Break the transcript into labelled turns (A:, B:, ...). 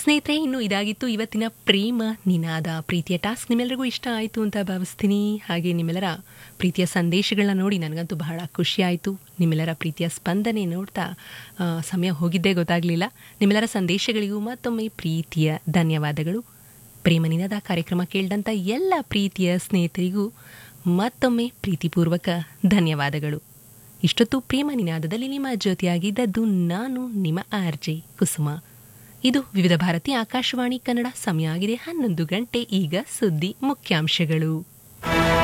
A: ಸ್ನೇಹಿತರೆ ಇನ್ನು ಇದಾಗಿತ್ತು ಇವತ್ತಿನ ಪ್ರೇಮ ನಿನಾದ ಪ್ರೀತಿಯ ಟಾಸ್ಕ್ ನಿಮ್ಮೆಲ್ಲರಿಗೂ ಇಷ್ಟ ಆಯಿತು ಅಂತ ಭಾವಿಸ್ತೀನಿ ಹಾಗೆ ನಿಮ್ಮೆಲ್ಲರ ಪ್ರೀತಿಯ ಸಂದೇಶಗಳನ್ನ ನೋಡಿ ನನಗಂತೂ ಬಹಳ ಖುಷಿ ಆಯಿತು ನಿಮ್ಮೆಲ್ಲರ ಪ್ರೀತಿಯ ಸ್ಪಂದನೆ ನೋಡ್ತಾ ಆ, ಸಮಯ ಹೋಗಿದ್ದೇ ಗೊತ್ತಾಗಲಿಲ್ಲ ನಿಮ್ಮೆಲ್ಲರ ಸಂದೇಶಗಳಿಗೂ ಮತ್ತೊಮ್ಮೆ ಪ್ರೀತಿಯ ಧನ್ಯವಾದಗಳು ಪ್ರೇಮ ನಿನಾದ ಕಾರ್ಯಕ್ರಮ ಕೇಳಿದಂಥ ಎಲ್ಲ ಪ್ರೀತಿಯ ಸ್ನೇಹಿತರಿಗೂ ಮತ್ತೊಮ್ಮೆ ಪ್ರೀತಿಪೂರ್ವಕ ಧನ್ಯವಾದಗಳು ಇಷ್ಟೊತ್ತು ಪ್ರೇಮ ನಿನಾದದಲ್ಲಿ ನಿಮ್ಮ ಜೊತೆಯಾಗಿದ್ದದ್ದು ನಾನು ನಿಮ್ಮ ಆರ್ ಜೆ ಕುಸುಮ ಇದು ವಿವಿಧ ಭಾರತಿ ಆಕಾಶವಾಣಿ ಕನ್ನಡ ಸಮಯ ಆಗಿದೆ ಹನ್ನೊಂದು ಗಂಟೆ ಈಗ ಸುದ್ದಿ ಮುಖ್ಯಾಂಶಗಳು